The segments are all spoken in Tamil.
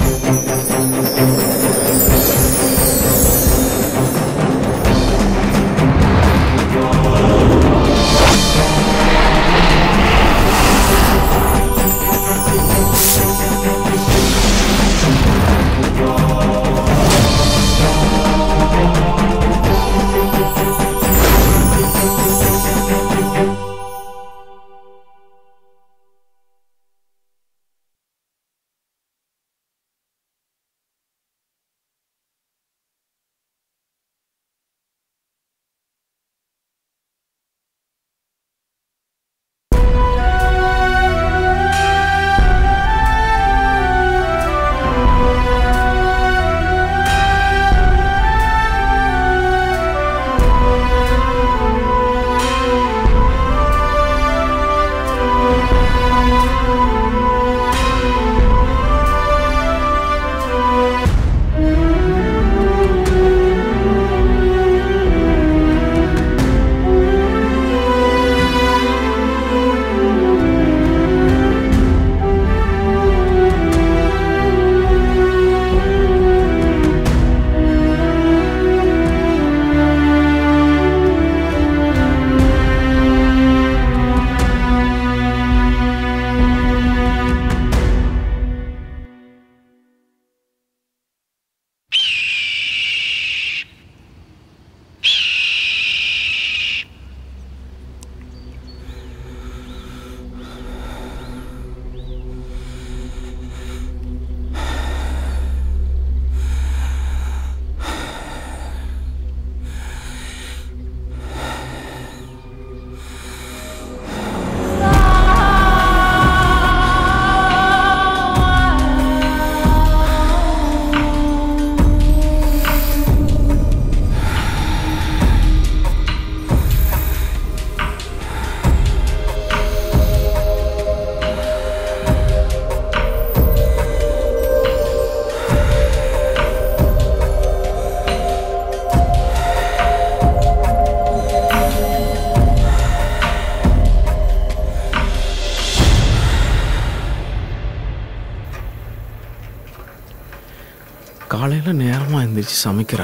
காலையில் நேரமாக எழுந்திரிச்சு சமைக்கிறா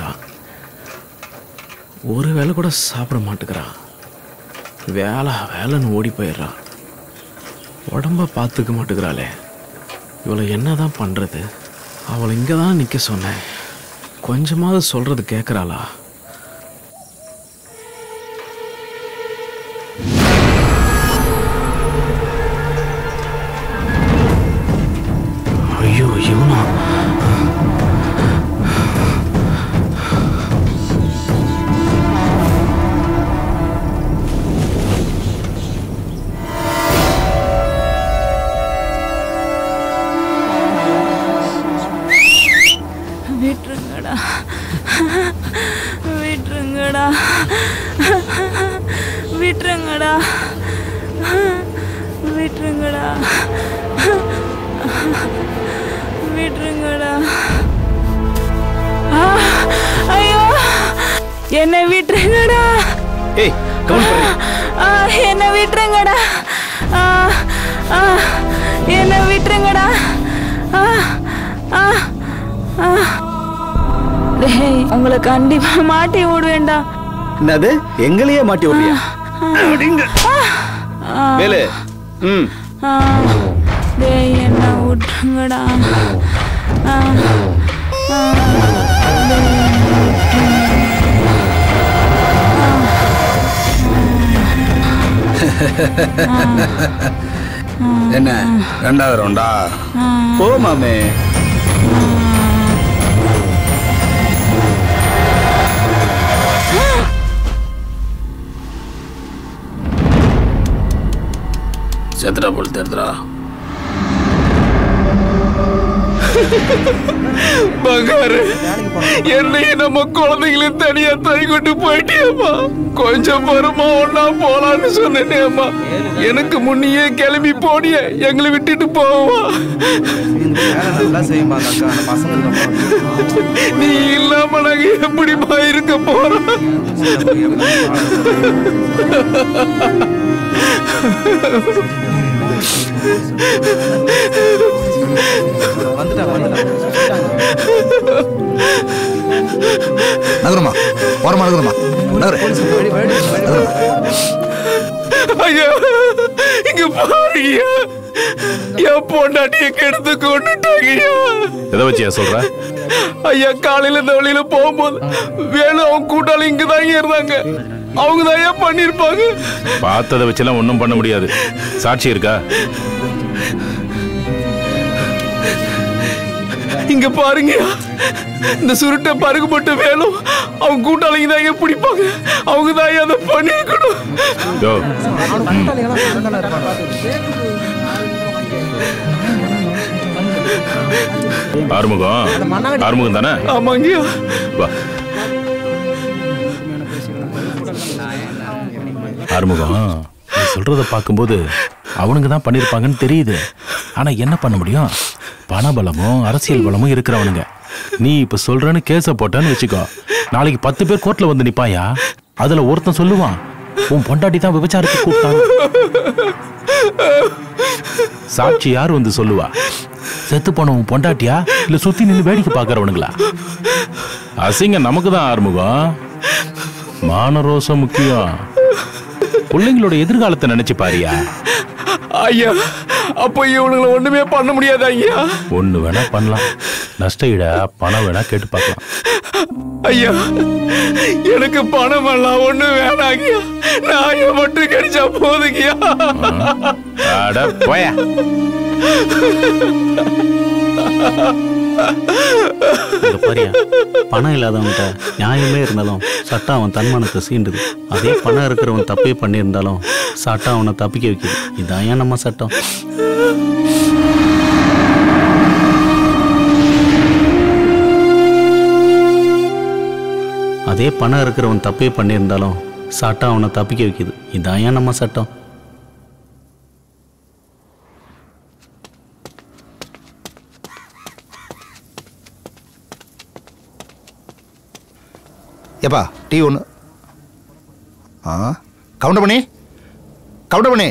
ஒரு வேளை கூட சாப்பிட மாட்டேங்கிறா வேலை வேலைன்னு ஓடி போயிடுறா உடம்ப பார்த்துக்க மாட்டேங்கிறாளே இவளை என்னதான் பண்ணுறது அவளை இங்கே தான் நிற்க சொன்னேன் கொஞ்சமாவது சொல்கிறது கேட்குறாளா ஐயோ இவனா விட்டுருங்கடா விட்டுருங்கடா விட்டுருங்கடா விட்டுருங்கடா விட்டுருங்கடா ஆ, ஐயோ என்னை விட்டுருங்கடா ஏய் கவுண்ட் பண்ணு ஆ, என்னை விட்டுருங்கடா ஆ, ஆ, என்னை விட்டுருங்கடா ஆ, ஆ, ஆ. டேய் உங்களை கண்டிப்பா மாட்டி விடுவேன்டா என்னது எங்களையே மாட்டி விடுறியா அப்படிங்க வேலு ம் ஆ, டேய் என்ன விட்டுருங்கடா ஆ, ஆ, டேய், என்னை விட்டுருங்க. என்ன ரெண்டாவது ரவுண்டா போ மாமே செத்துடா போல் தெரியுதுடா பங்காரு என்னையும் நம்ம குழந்தைகளையும் தனியா தனி கொண்டு போயிட்டியம்மா கொஞ்சம் பொறுமா ஒன்னா போலான்னு சொன்னேனேம்மா எனக்கு முன்னையே கிளம்பி போனிய எங்களை விட்டுட்டு போவா நீ இல்லாம நாங்க எப்படிமா இருக்க போறோம் நகருமா ஓரமா நகருமா நகரு நகருமா ஐயா இங்க பாருங்கய்யா என் பொண்டாட்டிய கெடுத்து கொண்டுட்டாங்கய்யா எதை வச்சியா சொல்ற ஐயா காலையில இந்த வழியில போகும்போது வேலு அவங்க கூட்டாளி இங்க தான் இருந்தாங்க அவங்க தான் ஐயா பண்ணிருப்பாங்க பார்த்ததை வச்செல்லாம் ஒன்றும் பண்ண முடியாது சாட்சி இருக்கா இங்க பாருங்கய்யா இந்த சுருட்டை பருகுபட்டு வேலும் அவங்க கூட்டாளிங்க தான் ஐயா பிடிப்பாங்க அவங்க தான் ஐயா அதை பண்ணிருக்கணும் யோ ஆறுமுகம் ஆறுமுகம் தானே ஆமாங்கய்யா வா ஆறுமுகம் நீ சொல்றத பார்க்கும்போது அவனுங்க தான் பண்ணிருப்பாங்கன்னு தெரியுது ஆனா என்ன பண்ண முடியும் பணபலமும் அரசியல் பலமும் இருக்கிறவனுங்க நீ இப்ப சொல்றேன்னு கேஸ போட்டேன்னு வச்சுக்கோ நாளைக்கு பத்து பேர் கோர்ட்ல வந்து நிப்பாயா அதுல ஒருத்தன் சொல்லுவான் உன் பொண்டாட்டி தான் விபச்சாரத்துக்கு கூப்பிட்டாங்க சாட்சி யார் வந்து சொல்லுவா செத்து போன உன் பொண்டாட்டியா இல்ல சுத்தி நின்னு வேடிக்கை பாக்குறவனுங்களா அசிங்கம் நமக்கு தான் ஆறுமுகம் மானரோசம் முக்கியம் பிள்ளைங்களோட எதிர்காலத்தை நினைச்சு பாரியா ஐயா அப்போ இவனுங்களை ஒண்ணுமே பண்ண முடியாது ஐயா ஒண்ணு வேணா பண்ணலாம் நஷ்ட ஈட பணம் வேணா கேட்டு பார்க்கலாம் ஐயா எனக்கு பணம் எல்லாம் ஒண்ணு வேணாங்கய்யா நாயை மட்டும் கிடைச்சா போதுங்கய்யா அட போயா இங்க பாரியா பணம் இல்லாதவன்கிட்ட நியாயமே இருந்தாலும் சட்டம் அவன் தன்மானத்தை சீண்டுது அதே பணம் இருக்கிறவன் தப்பே பண்ணியிருந்தாலும் சட்டம் அவனை தப்பிக்க வைக்குது இதான் ஏன் நம்ம சட்டம் அதே பணம் இருக்கிறவன் தப்பே பண்ணியிருந்தாலும் சட்டம் அவனை தப்பிக்க வைக்குது இதான் ஏன் நம்ம சட்டம் ஏப்பா டீ ஒன்று ஆ கவுண்டர் பண்ணி கவுண்டர் பண்ணி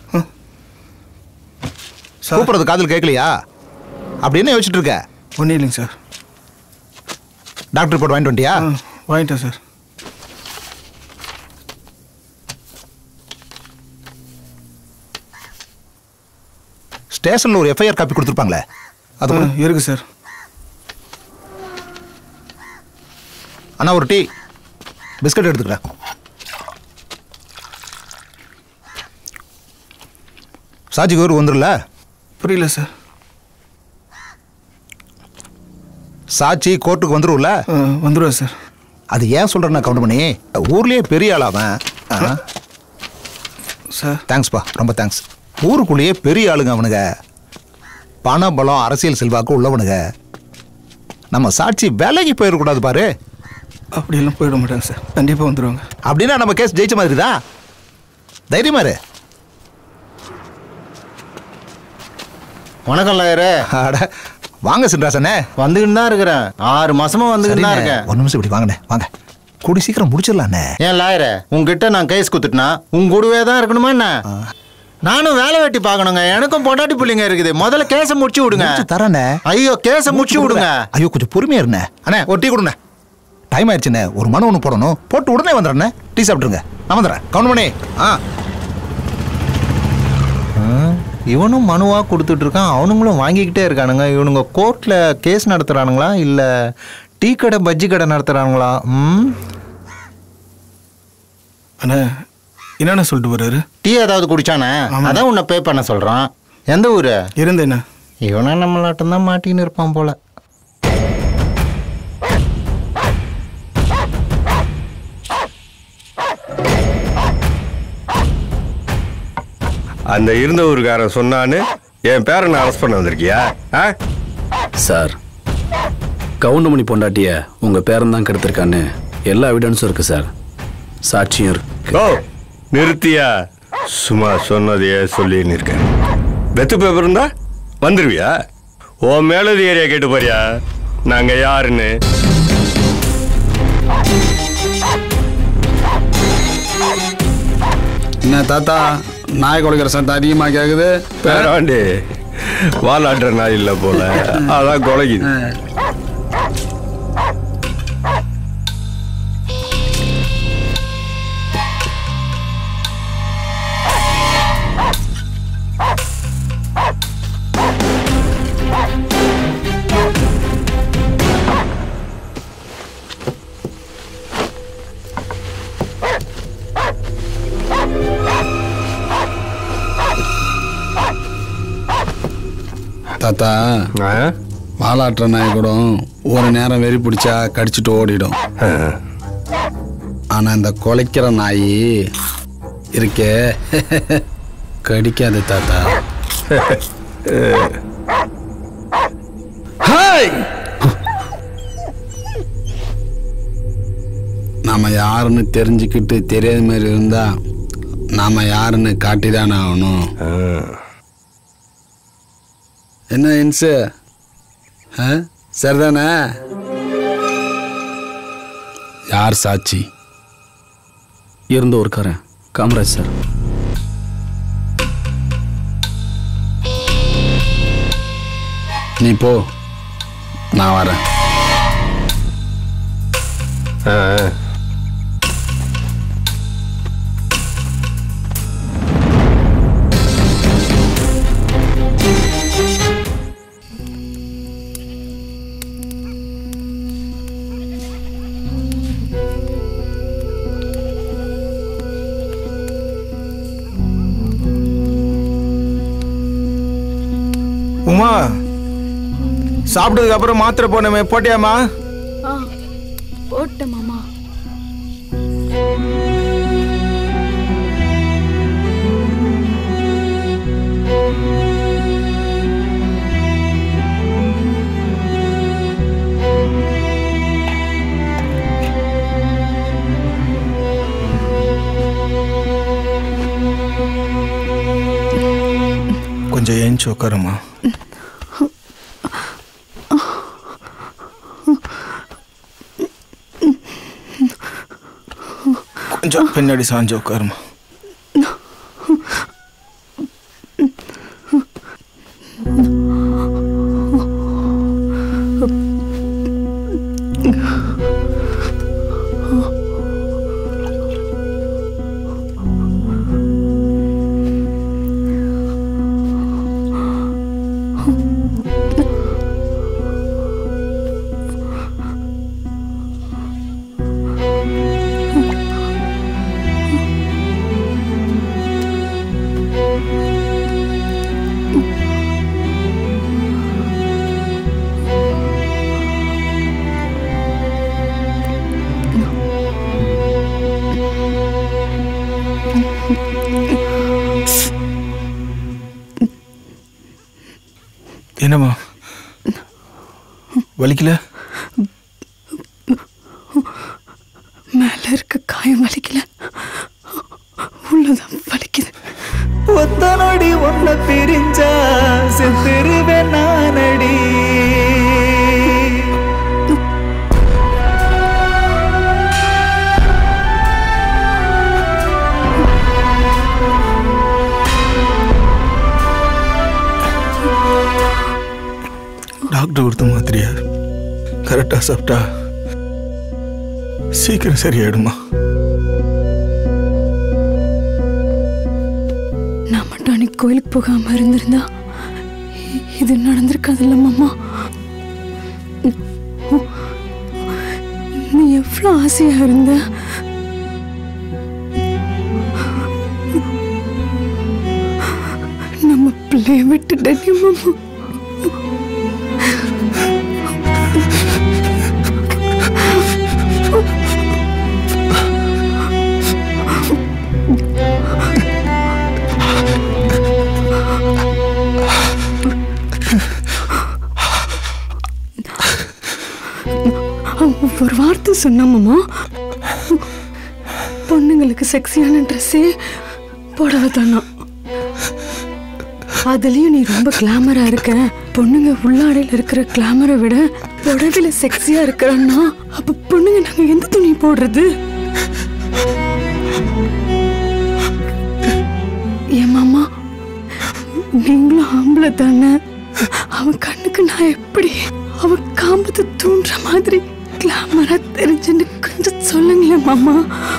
கூப்பிட்றது காதில் கேட்கலையா அப்படி என்ன யோசிச்சுட்டு இருக்க ஒன்றும் இல்லைங்க சார் டாக்டர் ரிப்போர்ட் வாங்கிட்டு வந்துட்டியா ஆ வாங்கிட்டேன் சார் ஸ்டேஷனில் ஒரு எஃப்ஐஆர் காப்பி கொடுத்துருப்பாங்களே அது ஆ, கொடு. இருக்கு சார் அண்ணா ஒரு டீ பிஸ்கட் எடுத்துக்கிறேன் சாட்சிக்கு ஒரு வந்துடல புரியல சார் சாட்சி கோர்ட்டுக்கு வந்துரும்ல ஆ, வந்துடுவேன் சார் அது ஏன் சொல்கிறேன்னா கவுண்ட் பண்ணி ஊர்லேயே பெரிய ஆள் அவன் ஆ, சார் தேங்க்ஸ்ப்பா ரொம்ப தேங்க்ஸ் ஊருக்குள்ளேயே பெரிய ஆளுங்க அவனுங்க பண பலம் அரசியல் செல்வாக்கு உள்ளவனுங்க நம்ம சாட்சி வேலைக்கு போயிடக்கூடாது பாரு அப்படியெல்லாம் போயிட மாட்டாங்க சார் கண்டிப்பாக வந்துடுவாங்க அப்படின்னா நம்ம கேஸ் ஜெயிச்ச மாதிரி தான் தைரியமா இரு வணக்கம் லாயரே அட வாங்க சின்ராசனே வந்துக்கிட்டு தான் இருக்கிறேன் ஆறு மாசமா வந்துக்கிட்டு தான் சரிண்ணே. இருக்கேன் ஒரு நிமிஷம் இப்படி வாங்கண்ணே வாங்க கூடி சீக்கிரம் முடிச்சிடலாண்ணே ஏன் லாயரே உங்ககிட்ட நான் கேஸ் குத்துட்டனா உங்க கூடவே தான் இருக்கணுமா என்ன நானும் வேலை வெட்டி பார்க்கணுங்க எனக்கும் பொண்டாட்டி பிள்ளைங்க இருக்குது முதல்ல கேஸை முடிச்சு விடுங்க முடிச்சு தரேண்ணே ஐயோ கேஸை முடிச்சு விடுங்க ஐயோ கொஞ்சம் பொறுமையா இருண்ணே அண்ணே ஒரு டீ கொடுண்ணே டைம் ஆயிடுச்சுண்ணே ஒரு மனு ஒன்று போடணும் போட்டு உடனே வந்துடுறேண்ணே டீ சாப்பிட்ருங்க நான் வந்துடுறேன் கவுண்ட் பண்ணி ஆ இவனும் மனுவா கொடுத்துட்டு இருக்கான் அவனுங்களும் வாங்கிக்கிட்டே இருக்கானுங்க இவனுங்க கோர்ட்ல கேஸ் நடத்துறானுங்களா இல்ல டீ கடை பஜ்ஜி கடை நடத்துறானுங்களா ம் அண்ணா என்னென்ன சொல்லிட்டு போறாரு டீ ஏதாவது குடிச்சானே ஆமா. அதான் உன்னை பே பண்ண சொல்றான் எந்த ஊரு இருந்தேண்ணா இவனா நம்மளாட்டம் தான் மாட்டின்னு இருப்பான் போல அந்த இருந்த ஊருக்காரன் சொன்னான்னு என் பேரனை அரெஸ்ட் பண்ண வந்திருக்கியா ஆ சார் கவுண்டமணி பொண்டாட்டிய உங்க பேரன் தான் கெடுத்திருக்கான்னு எல்லா எவிடன்ஸும் இருக்கு சார் சாட்சியும் இருக்கு ஓ நிறுத்தியா சும்மா சொன்னதையே சொல்லின்னு இருக்கேன் வெத்து பேப்பர் இருந்தா வந்துருவியா ஓ மேலதி ஏரியா கேட்டு போறியா நாங்க யாருன்னு என்ன தாத்தா நாய் குலைக்கிற சத்தம் அதிகமாக கேட்குது பேராண்டி வாலாட்டுற நாய் இல்லை போல அதான் குலைக்குது தாத்தா வாலாட்டுற நாய் கூட ஒரு நேரம் வெறி பிடிச்சா கடிச்சிட்டு ஓடிடும் ஆனா இந்த குலைக்கிற நாய் இருக்கே கடிக்காது தாத்தா ஹாய் நாம யாருன்னு தெரிஞ்சுக்கிட்டு தெரியாத மாதிரி இருந்தா நாம யாருன்னு காட்டிதானே ஆகணும் என்ன இன்சு ஆ சரிதானே யார் சாட்சி இருந்த ஒருக்காரன் காமராஜ் சார் நீ போ நான் வரேன் உமா சாப்பிட்டதுக்கு அப்புறம் மாத்திரை போனமே போட்டியாமா ஆ போட்டேன் மாமா கொஞ்சம் ஏஞ்சி உட்காருமா கொஞ்சம் பின்னாடி சாஞ்சு உட்காருமா என்னம்மா வலிக்கல மேல இருக்க காயம் வலிக்கல உள்ளதான் வலிக்குது ஒத்த நொடி ஒன்ன பிரிஞ்சா செத்துருவேன் நானடி டாக்டர் கொடுத்த மாத்திரையா கரெக்டாக சாப்பிட்டா சீக்கிரம் சரியாயிடுமா நான் மட்டும் அன்னைக்கு கோயிலுக்கு போகாம இருந்திருந்தா இ- இது நடந்திருக்காதுல்ல மாமா நீ எவ்வளோ ஆசையா இருந்த நம்ம பிள்ளைய விட்டுட்டே மாமா அவன் ஒரு வார்த்தை சொன்னா மாமா பொண்ணுங்களுக்கு செக்ஸியான ட்ரெஸ்ஸே புடவை தானா அதுலயும் நீ ரொம்ப கிளாமரா இருக்க பொண்ணுங்க உள்ளாடையில இருக்கிற கிளாமரை விட புடவையில செக்ஸியா இருக்கிறன்னா அப்ப பொண்ணுங்க நாங்க எந்த துணி போடுறது ஏன் மாமா நீங்களும் ஆம்பளை தானே அவன் கண்ணுக்கு நான் எப்படி அவ காம்பத்தை தூண்டுற மாதிரி கிளாமரா தெரிஞ்சுன்னு கொஞ்சம் சொல்லுங்களேன் மாமா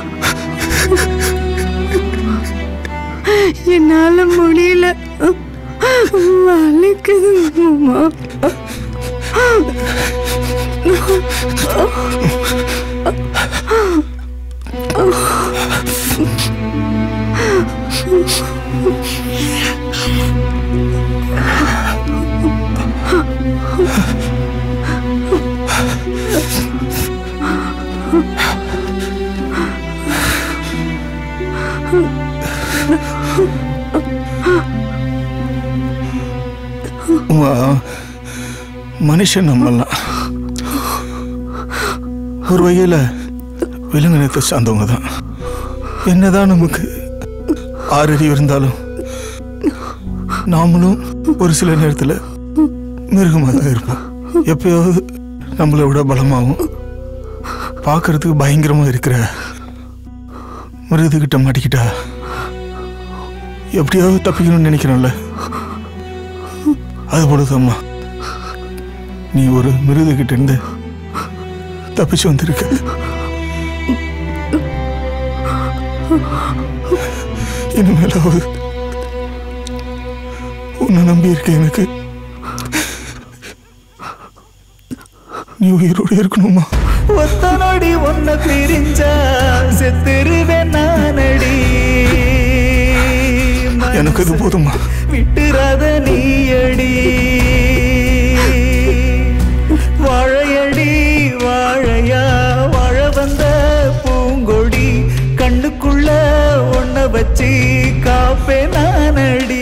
என்னால முடியல வலிக்குது மாமா உமா மனுஷன் நம்மலாம் ஒரு வகையில் விலங்கினத்தை சார்ந்தவங்க தான் என்னதான் நமக்கு ஆறறிவு இருந்தாலும் நாமளும் ஒரு சில நேரத்தில் மிருகமாக தான் இருப்போம் எப்பயாவது நம்மளை விட பலமாகவும் பார்க்கறதுக்கு பயங்கரமாக இருக்கிற மிருகத்துக்கிட்ட மாட்டிக்கிட்டா எப்படியாவது தப்பிக்கணும்னு நினைக்கிறோம்ல அது போலதாம்மா நீ ஒரு மிருகக்கிட்ட இருந்து தப்பிச்சு வந்திருக்க இனிமேலாவது உன்னை நம்பி இருக்க எனக்கு நீ உயிரோடு இருக்கணுமா ஒத்த நொடி ஒன்ன பிரிஞ்சா செத்துருவேன் நானடி எனக்கு இது போதுமா விட்டுறாத நீயடி வாழையடி வாழையா வாழ வந்த பூங்கொடி கண்ணுக்குள்ள ஒன்ன வச்சு காப்பே நானடி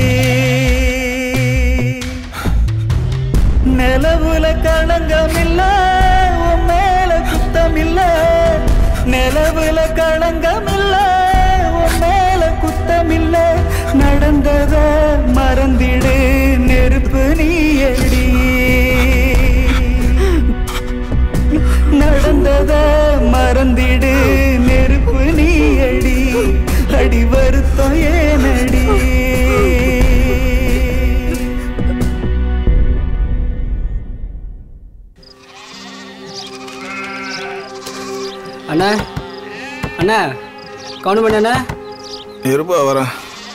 நிலவுல களங்கமில்ல உன் மேல குத்தமில்ல நிலவுல களங்கமில்ல உன் மேல குத்தமில்ல நடந்தத மறந்திடு நெருப்பு நீயடி நடந்தத மறந்திடு நெருப்பு நீயடி அடி வருத்தம் ஏனடி அண்ணா அண்ணா கவுண்ட் பண்ண அண்ணா இருப்பா வரேன்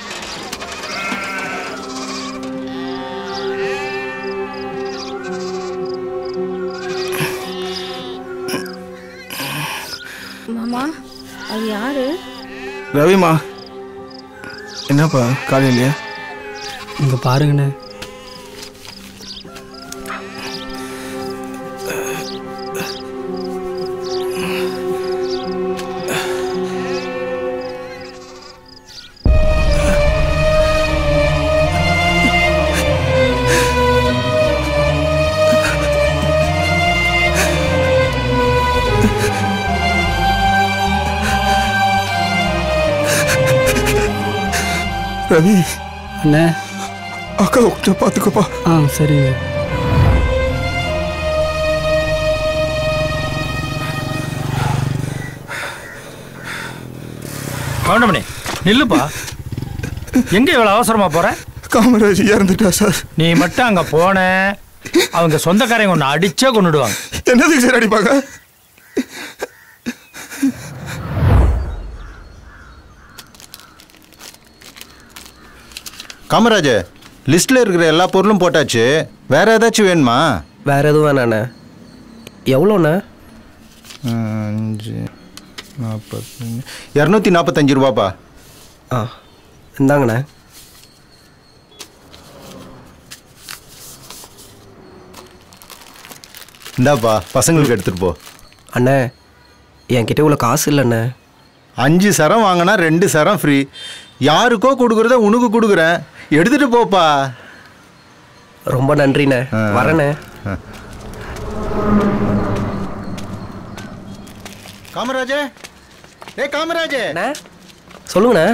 மாமா அது யாரு ரவிமா என்னப்பா காலையிலையா இங்க பாருங்கண்ணே ரவி அண்ணே அக்கா கொஞ்சம் பார்த்துக்கப்பா ஆ சரிங்க கவுண்டமணி நில்லுப்பா எங்க இவ்வளவு அவசரமா போற காமராஜ் இறந்துட்டா சார் நீ மட்டும் அங்க போன அவங்க சொந்தக்காரங்க உன்னை அடிச்சே கொண்டுடுவாங்க என்னதுக்கு சார் அடிப்பாங்க காமராஜ் லிஸ்ட்ல இருக்கிற எல்லா பொருளும் போட்டாச்சு வேற ஏதாச்சும் வேணுமா வேற எதுவும் வேணாண்ணே எவ்வளோண்ணே அஞ்சு நாற்பத்தஞ்சு இரநூத்தி நாற்பத்தஞ்சு ரூபாப்பா ஆ இந்தாங்கண்ணே இந்தாப்பா பசங்களுக்கு எடுத்துட்டு போ அண்ணே என்கிட்ட இவ்வளோ காசு இல்லைண்ணே அஞ்சு சரம் வாங்கினா ரெண்டு சரம் ஃப்ரீ யாருக்கோ கொடுக்குறத உனக்கு கொடுக்குறேன் எடுத்துட்டு போப்பா ரொம்ப நன்றிண்ணே வரேண்ணே காமராஜே ஏ காமராஜே சொல்லுங்கண்ணே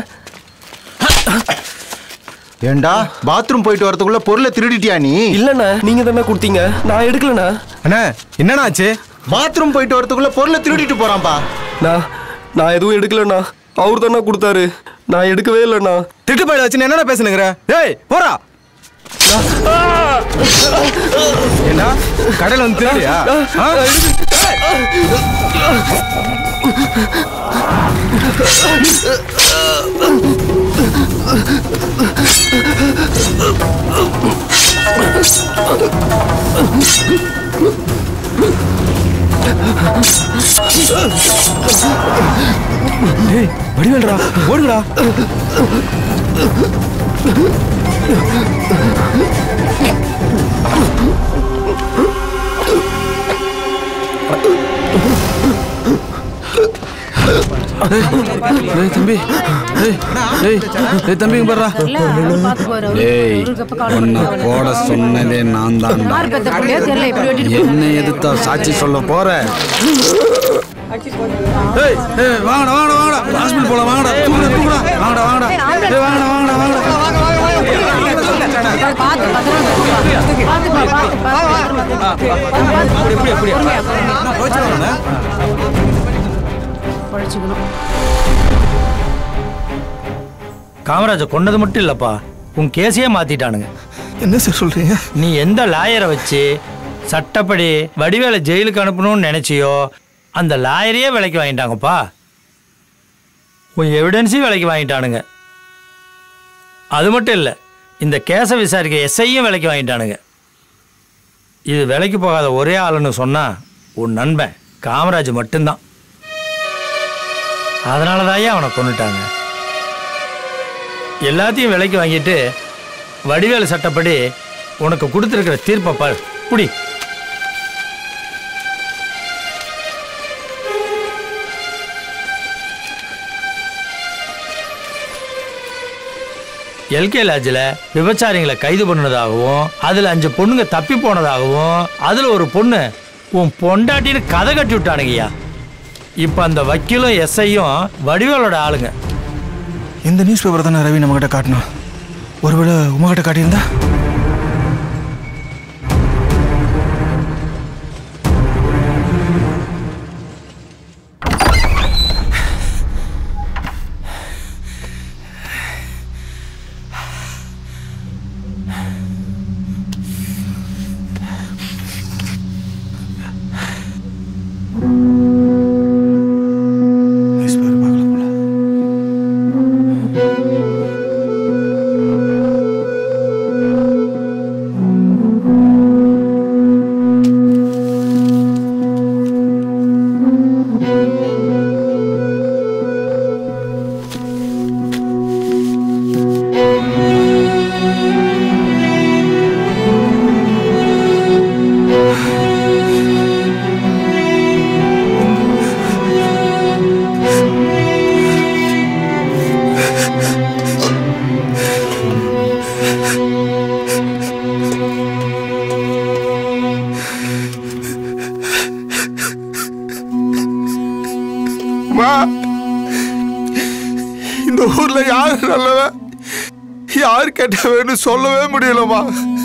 ஏண்டா பாத்ரூம் போயிட்டு வரதுக்குள்ள பொருளை திருடிட்டியா நீ இல்லண்ணா நீங்க தானே கொடுத்தீங்க நான் எடுக்கலண்ணா அண்ணா என்னண்ணாச்சு பாத்ரூம் போயிட்டு வரதுக்குள்ள பொருளை திருடிட்டு போறான்பா நான் நான் எதுவும் எடுக்கலண்ணா அவர் தானே கொடுத்தாரு நான் எடுக்கவே இல்லைண்ணா திட்டு பயில வச்சு என்னடா பேசுனுங்கிற ஏய் போடா என்ன கடையில வந்து திருடியா ஆ? ஏய் வடிவேல்டா ஓடுங்கடா ஏய் தம்பி ஏய் ஏய் ஏய் தம்பி இங்க பாருடா ஏய் உன்னை போட சொன்னதே நான் தான் என்ன எதிர்த்தா சாட்சி சொல்ல போற ஏய் ஏய் வாங்கடா வாங்கடா வாங்கடா ஹாஸ்பிடல் போலாம் வாங்கடா தூக்குடா தூக்குடா வாங்கடா வாங்கடா ஏய் வாங்கடா வாங்கடா வாங்கடா காமராஜ கொன்னது மட்டும் இல்லப்பா உன் கேஸையே மாத்திட்டானுங்க என்ன சார் சொல்றீங்க நீ எந்த லாயரை வச்சு சட்டப்படி வடிவேலை ஜெயிலுக்கு அனுப்பணும்னு நினைச்சியோ அந்த லாயரையே விலைக்கு வாங்கிட்டாங்கப்பா உன் எவிடன்ஸையும் விலைக்கு வாங்கிட்டானுங்க அது மட்டும் இல்லை இந்த கேஸை விசாரிக்க எஸ்ஐயும் விலைக்கு வாங்கிட்டானுங்க இது விலைக்கு போகாத ஒரே ஆளுன்னு சொன்னா உன் நண்பன் காமராஜ் மட்டும்தான் அதனால தான் அவனை கொண்டுட்டாங்க எல்லாத்தையும் விலைக்கு வாங்கிட்டு வடிவேலு சட்டப்படி உனக்கு கொடுத்துருக்கிற தீர்ப்பை பார் புடி எல்கே லாட்ஜில் விபச்சாரிங்களை கைது பண்ணதாகவும் அதில் அஞ்சு பொண்ணுங்க தப்பி போனதாகவும் அதில் ஒரு பொண்ணு உன் பொண்டாட்டின்னு கதை கட்டி விட்டானுங்கய்யா இப்போ அந்த வக்கீலும் எஸ்ஐயும் வடிவேலோட ஆளுங்க இந்த நியூஸ் பேப்பர் தானே ரவி நம்மகிட்ட காட்டினான் ஒருவேளை உமகிட்ட காட்டியிருந்தா அம்மா இந்த ஊர்ல யாரு நல்லவன் யார் கெட்டவன்னு சொல்லவே முடியலம்மா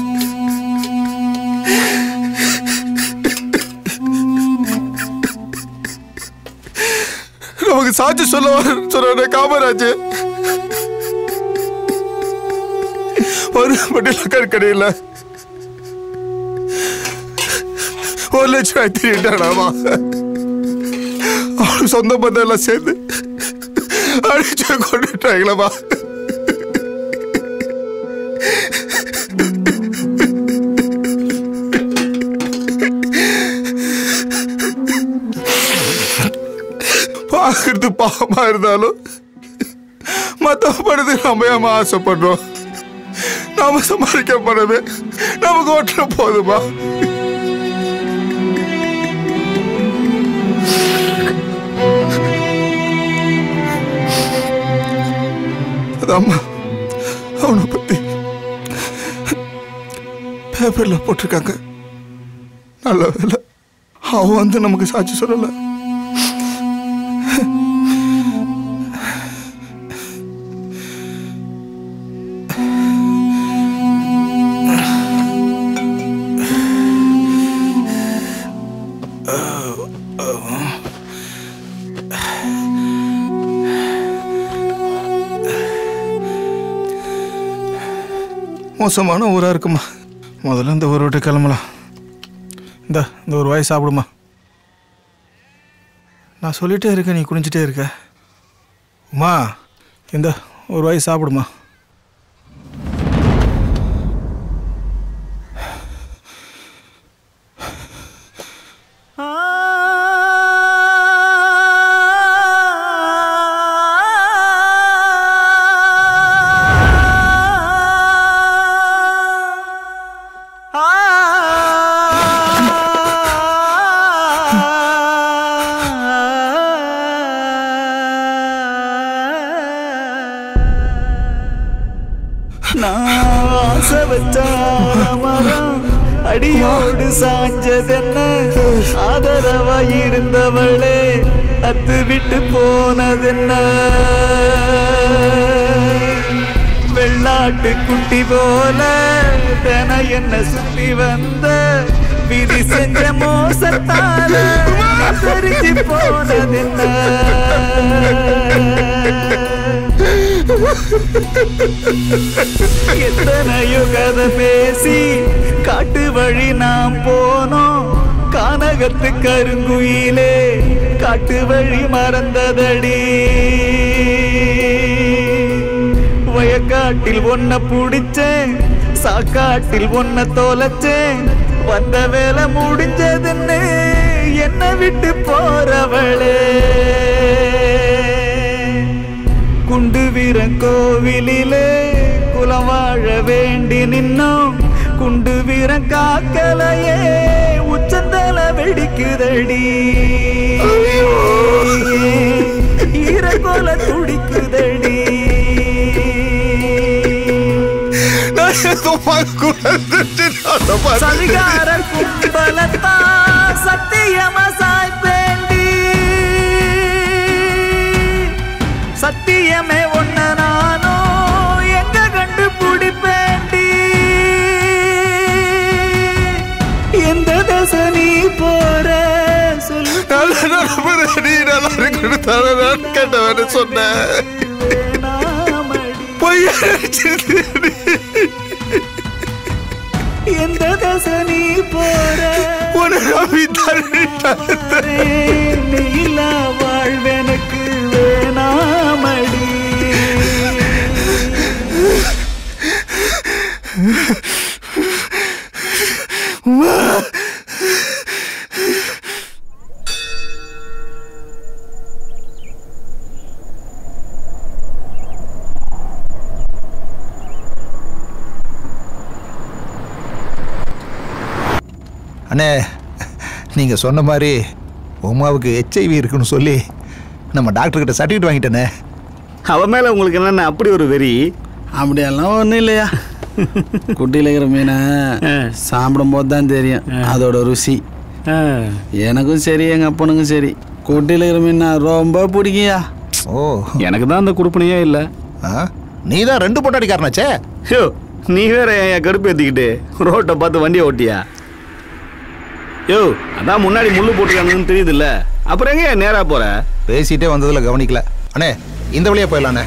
நமக்கு சாட்சி சொல்ல சொன்ன காமராஜ் ஒரு மட்டும் கற்கடையில் ஒரு லட்சம் ரூபாய் திருட்டாடாமா அவனுக்கு சொந்த பந்தம் எல்லாம் சேர்ந்து அடிச்சு கொண்டுட்டாங்களேம்மா பார்க்கறது பாவமா இருந்தாலும் மத்தவ படுத்து நம்ம ஏமா ஆசைப்படுறோம் நாம சம்பாதிக்க பணமே நமக்கு ஓட்டுற போதுமா அதாம்மா அவனை பத்தி பேப்பர்ல போட்டிருக்காங்க நல்ல வேலை அவன் வந்து நமக்கு சாட்சி சொல்லல மோசமான ஊராக இருக்குமா முதல்ல இந்த ஊரை விட்டு கிளம்பலாம் இந்த இந்த ஒரு வாய் சாப்பிடுமா நான் சொல்லிட்டே இருக்கேன் நீ குனிஞ்சிட்டே இருக்க உமா இந்த ஒரு வாய் சாப்பிடுமா நான் ஆசை வச்ச மரம் அடியோடு சாஞ்சதென்ன ஆதரவா இருந்தவளே அத்து விட்டு போனதென்ன வெள்ளாட்டு குட்டி போல தென என்ன சுத்தி வந்த விதி செஞ்ச மோசத்தால தெரிஞ்சு போனதென்ன எத்தனையோ கதை பேசி காட்டு வழி நாம் போனோம் கானகத்து கருங்குயிலே காட்டு வழி மறந்ததடி வயக்காட்டில் ஒன்ன புடிச்சேன் சாக்காட்டில் ஒன்ன தொலைச்சேன் வந்த வேலை முடிஞ்சதுன்னு என்ன விட்டு போறவளே குண்டு வீரன் கோவிலிலே குலம் வாழ வேண்டி நின்னோம் குண்டு வீரன் காக்கலையே உச்சந்தல வெடிக்குதடி ஈரக்கோல துடிக்குதடி சதிகார கும்பலத்தான் சத்தியமா சாய்ப்பேண்டி சத்தியமே ஒன்ன நானோ எங்க கண்டு பிடிப்பேண்டி எந்த தசை நீ போற சொல்லு நீ நல்லா இருக்கணும் தானே நான் கேட்டவன்னு சொன்னேன் பொய்யா நினைச்சிருந்தேன் எந்த தசை நீ போற உன்னை நம்பி நீ இல்லா வாழ்வெனக்கு வேணாமடி அண்ணே நீங்கள் சொன்ன மாதிரி உமாவுக்கு ஹெச்ஐவி இருக்குன்னு சொல்லி நம்ம டாக்டர்கிட்ட சர்டிஃபிகேட் வாங்கிட்டேனே அவன் மேல உங்களுக்கு என்னென்ன அப்படி ஒரு வெறி அப்படியெல்லாம் ஒன்றும் இல்லையா குட்டியில் இருக்கிற மீனை சாப்பிடும்போது தான் தெரியும் அதோட ருசி எனக்கும் சரி எங்கள் அப்பனுக்கும் சரி குட்டியில் இருக்கிற மீன் ரொம்ப பிடிக்கும்யா ஓ எனக்கு தான் அந்த குடுப்பனையே இல்லை நீ தான் ரெண்டு பொட்டாடிக்காரனாச்சே யோ நீ வேற என் கருப்பு ஏற்றிக்கிட்டு ரோட்டை பார்த்து வண்டியை ஓட்டியா யோ அதான் முன்னாடி முள்ளு போட்டுருக்காங்கன்னு தெரியுதுல்ல அப்புறம் எங்க நேரா போற பேசிட்டே வந்ததுல கவனிக்கல அண்ணே இந்த வழியா போயிடலாண்ணே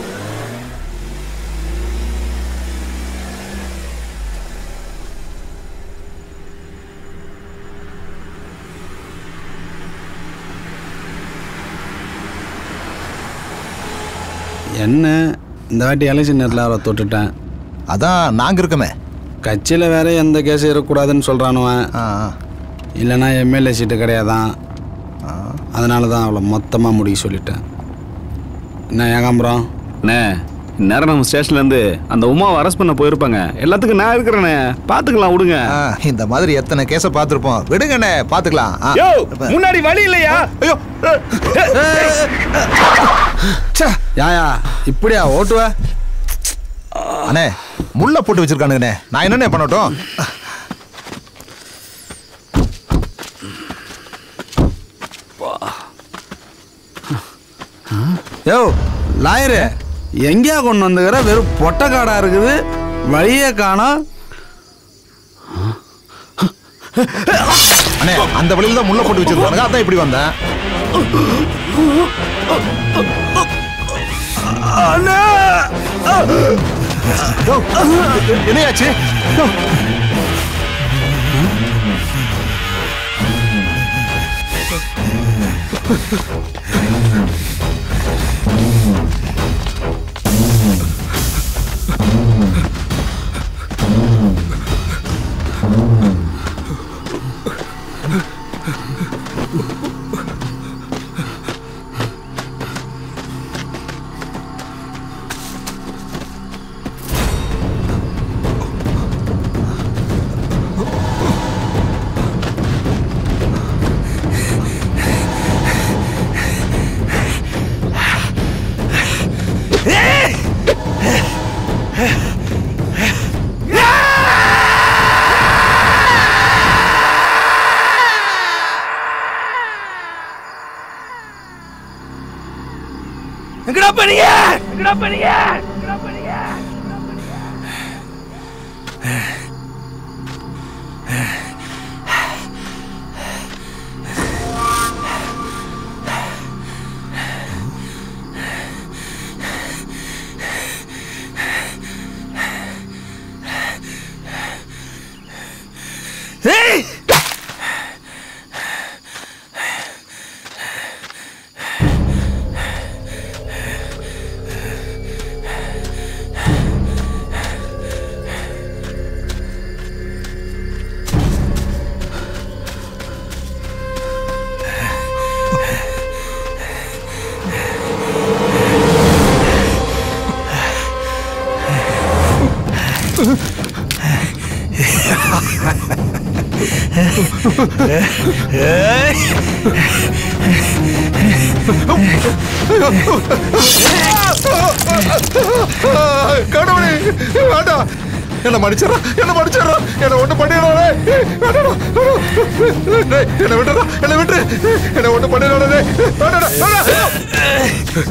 என்ன இந்த வாட்டி எலெக்ஷன் நேரத்தில் அவரை தொட்டுட்டேன் அதான் நாங்கள் இருக்கமே கட்சியில் வேற எந்த கேஸும் இருக்கக்கூடாதுன்னு சொல்கிறானுவன் இல்லைன்னா எம்எல்ஏ சீட்டு கிடையாதான் அதனால தான் அவளை மொத்தமாக முடிக்க சொல்லிட்டேன் என்ன ஏகாம்பரம் அண்ணே இந்நேரம் நம்ம ஸ்டேஷன்ல இருந்து அந்த உமாவை அரெஸ்ட் பண்ண போயிருப்பாங்க எல்லாத்துக்கும் நான் இருக்கிறேனே பாத்துக்கலாம் விடுங்க இந்த மாதிரி எத்தனை கேஸை பார்த்துருப்போம் விடுங்கண்ணே பார்த்துக்கலாம் ஆ. யோ முன்னாடி வழி இல்லையா ஐயோ யாயா இப்படியா ஓட்டுவ அண்ணே முள்ள போட்டு வச்சிருக்கானுங்கண்ணே நான் என்னண்ணே பண்ணட்டும் யோ லாயரு எங்கேயா கொண்டு வந்துக்கிற வெறும் பொட்டை காடா இருக்குது வழியே காணோம் அண்ணே அந்த வழியில தான் முள்ள போட்டு வச்சிருக்கானுங்க அதான் இப்படி வந்தேன் என்னையாச்சு எங்கடா பண்ணீங்க எங்கடா பண்ணீங்க எங்கடா பண்ணீங்க ஏய் கடவுளே வேண்டாம் என்ன மன்னிச்சிடறா என்ன மன்னிச்சிடறா என்ன ஒண்ணு பண்ணிடாதே வேண்டாடா டேய், என்ன விட்டுறா என்ன விட்டு என்ன ஒண்ணு பண்ணிடாதே டேய். வேண்டாடா வேண்டாம்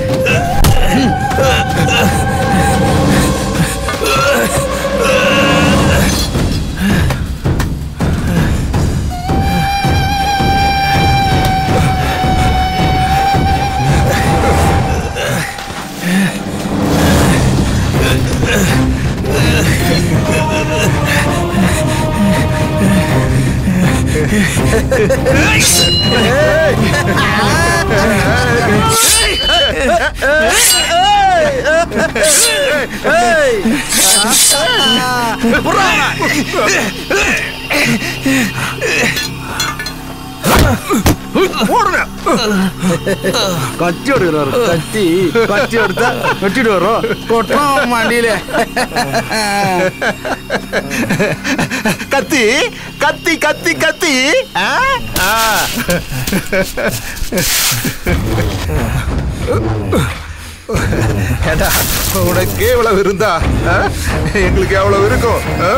கத்தி எடுக்கிறாரு கத்தி கத்தி எடுத்தா வெட்டிட்டு வரோம் கொட்டோம் மாண்டியில கத்தி கத்தி கத்தி கத்தி ஆ? ஆ. ஏண்டா உனக்கு எவ்வளவு இருந்தா ஆ? எங்களுக்கு எவ்வளவு இருக்கும் ஆ?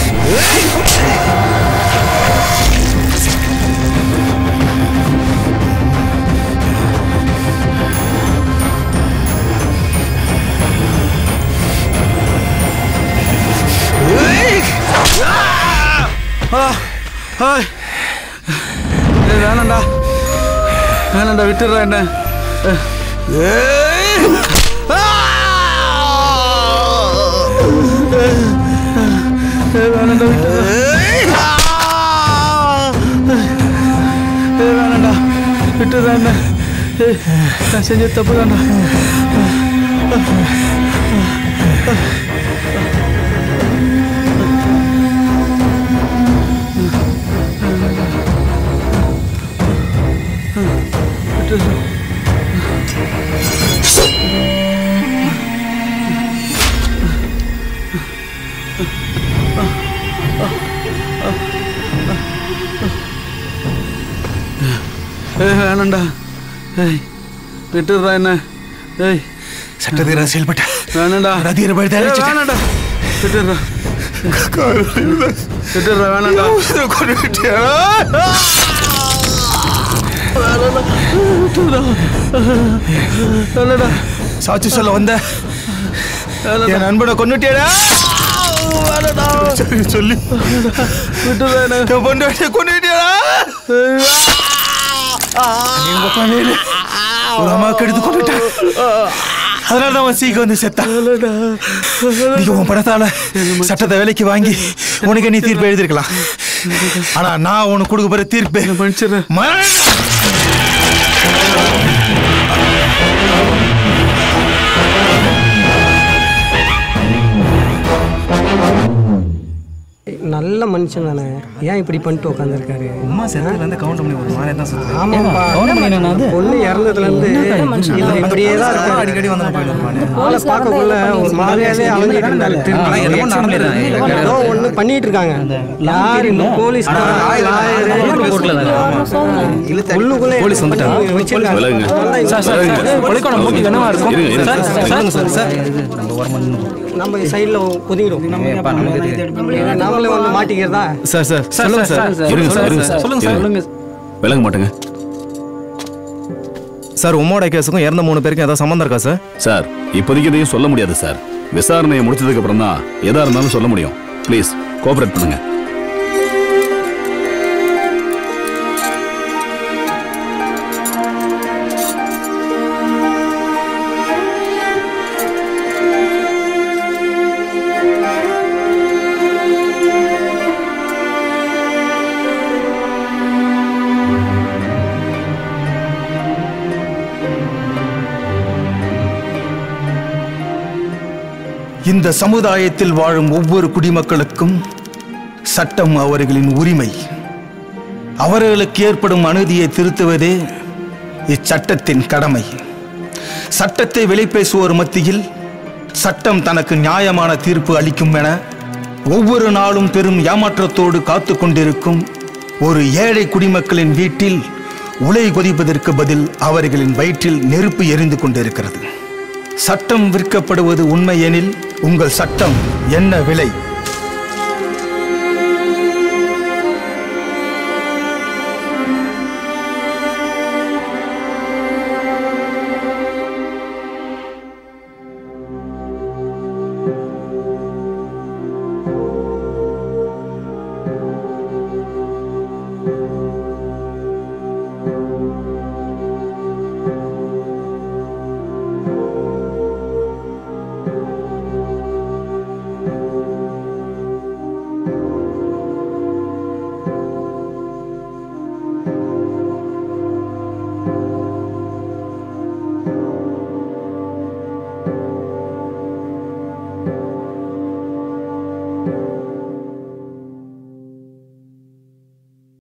ஆ, ஆய். ஏய், வேணாம்டா வேணாம்டா விட்டுடுறா என்ன ஏய். ஆ! ஏய், வேணாம்டா விட்டுடுறா. ஏய், வேணாம்டா விட்டுடுறா என்ன ஏய், நான் செஞ்ச தப்பு தான்டா விட்டுடுறா ஏய் வேணாம்டா ஏய் விட்டுடுறா என்ன ஏய் சட்டத்தீர செயல்பட்ட வேணாம்டா ரதியர பழுத்த ஏய், வேணாம்டா விட்டுடுறா விட்டுடுறா வேணாம்டா கொண்டு விட்டியா விட்டுடுறா வேணாம்டா சாட்சி சொல்ல வந்த என் நண்பனை கொண்டுட்டியாடா வேணாம்டா சொல்லி விட்டுடுறா என்ன என் பொண்டாட்டியை கொண்டுட்டியாடா எங்க பக்கம் வேலு ஒரு அம்மாவுக்கு எடுத்து கொண்டுட்டேன் அதனால தான் அவன் சீக்கிரம் வந்து செத்தான் நீங்க உன் பணத்தால சட்டத்தை விலைக்கு வாங்கி உனக்கு நீ தீர்ப்பு எழுதிருக்கலாம் ஆனா நான் உனக்கு கொடுக்க போற தீர்ப்பு மரணம். நல்ல மனுஷன் தானே ஏன் இப்படி பண்ணிட்டு உட்காந்துருக்காரு அம்மா செத்ததுலேருந்து கவுண்ட் பண்ணி ஒரு மாதிரி தான் சுற்றுது ஆமாப்பா பொண்ணு இறந்ததுலேருந்து இல்லை இப்படியே தான் இருக்காரு அடிக்கடி வந்து போயிடுவான் ஆளை பார்க்கக்குள்ள ஒரு மாதிரியாவே அலைஞ்சிட்டு இருந்தாரு ஆனா என்னமோ நடந்துடுறேன். ஏதோ ஒண்ணு பண்ணிட்டு இருக்காங்க யார் இந்த போலீஸ் உள்ளுக்குள்ள போலீஸ் வந்துட்டாங்க. வச்சிருக்காங்க. விலகுங்க. சார், சார், விலகுங்க. சார், கொலைக்கான மூட்டி என்னவா இருக்கும்? இருங்க, இருங்க. சார், சார், சொல்லுங்க சார், சார். நம்ம சைடுல ஒதுங்கிடும் நாமளே வந்து மாட்டிக்கிறதா சார் சார் சொல்லுங்க சார் இருங்க சார் இருங்க சார் சொல்லுங்க சார் இருங்க. விலக மாட்டேங்க சார் உம்மோட கேஸுக்கும் இறந்த மூணு பேருக்கும் ஏதாவது சம்மந்தம் இருக்கா சார் சார் இப்போதைக்கு எதையும் சொல்ல முடியாது சார் விசாரணையை முடிச்சதுக்கு அப்புறம் தான் எதா இருந்தாலும் சொல்ல முடியும் ப்ளீஸ் கோஆபரேட் பண்ணுங்க இந்த சமுதாயத்தில் வாழும் ஒவ்வொரு குடிமக்களுக்கும் சட்டம் அவர்களின் உரிமை அவர்களுக்கு ஏற்படும் அநீதியை திருத்துவதே இச்சட்டத்தின் கடமை சட்டத்தை வெளிப்பேசுவோர் மத்தியில் சட்டம் தனக்கு நியாயமான தீர்ப்பு அளிக்கும் என ஒவ்வொரு நாளும் பெரும் ஏமாற்றத்தோடு காத்து கொண்டிருக்கும் ஒரு ஏழை குடிமக்களின் வீட்டில் உலை கொதிப்பதற்கு பதில் அவர்களின் வயிற்றில் நெருப்பு எரிந்து கொண்டிருக்கிறது சட்டம் விற்கப்படுவது உண்மை எனில் உங்கள் சட்டம் என்ன விலை ஆ